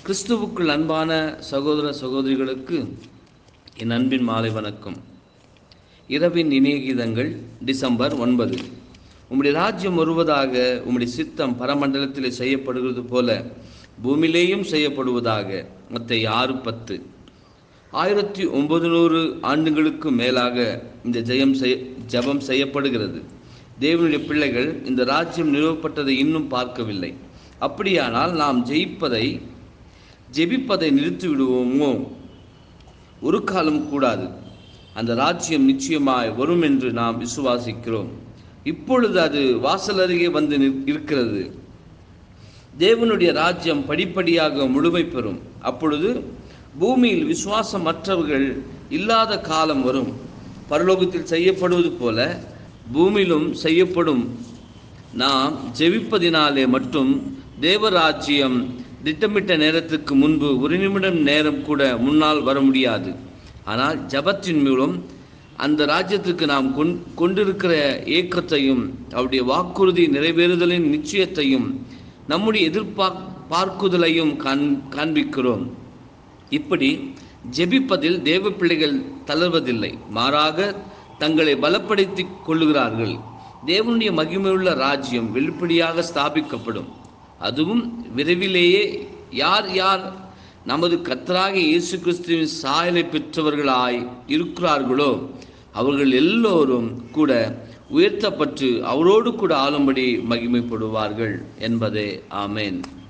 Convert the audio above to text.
கிறிஸ்துவுக்குள் அன்பான சகோதர சகோதரிகளுக்கு என் அன்பின் மாலை வணக்கம் இரவின் இணைய கீதங்கள் டிசம்பர் ஒன்பது உம்முடைய ராஜ்யம் வருவதாக உம்முடைய சித்தம் பரமண்டலத்திலே செய்யப்படுகிறது போல பூமியிலேயும் செய்யப்படுவதாக மற்ற ஆறு பத்து ஆயிரத்தி ஒன்பது நூறு ஆண்டுகளுக்கு மேலாக இந்த ஜெயம் செய் ஜபம் செய்யப்படுகிறது தேவனுடைய பிள்ளைகள் இந்த ராஜ்யம் நிறுவப்பட்டதை இன்னும் பார்க்கவில்லை அப்படியானால் நாம் ஜெயிப்பதை ஜெபிப்பதை நிறுத்திவிடுவோமோ ஒரு காலம் கூடாது அந்த ராஜ்யம் நிச்சயமாய் வரும் என்று நாம் விசுவாசிக்கிறோம் இப்பொழுது அது வாசல் அருகே வந்து நிற்- இருக்கிறது தேவனுடைய ராஜ்யம் படிப்படியாக முழுமை பெறும் அப்பொழுது பூமியில் விசுவாசமற்றவர்கள் இல்லாத காலம் வரும் பரலோகத்தில் செய்யப்படுவது போல பூமியிலும் செய்யப்படும் நாம் ஜெபிப்பதினாலே மட்டும் தேவராஜ்யம் திட்டமிட்ட நேரத்துக்கு முன்பு ஒரு நிமிடம் நேரம் கூட முன்னால் வர முடியாது ஆனால் ஜபத்தின் மூலம் அந்த ராஜ்யத்துக்கு நாம் கொண் கொண்டிருக்கிற ஏக்கத்தையும் அவருடைய வாக்குறுதி நிறைவேறுதலின் நிச்சயத்தையும் நம்முடைய எதிர்பார்க் பார்க்குதலையும் காண் காண்பிக்கிறோம் இப்படி ஜெபிப்பதில் தேவ பிள்ளைகள் தளர்வதில்லை மாறாக தங்களை பலப்படுத்திக் கொள்ளுகிறார்கள் தேவனுடைய மகிமையுள்ள ராஜ்யம் வெளிப்படையாக ஸ்தாபிக்கப்படும் அதுவும் விரைவிலேயே யார் யார் நமது கர்த்தராகிய இயேசு கிறிஸ்துவின் சாயலை பெற்றவர்களாய் இருக்கிறார்களோ அவர்கள் எல்லோரும் கூட உயர்த்தப்பட்டு அவரோடு கூட ஆளும்படி மகிமைப்படுவார்கள் என்பதே ஆமென்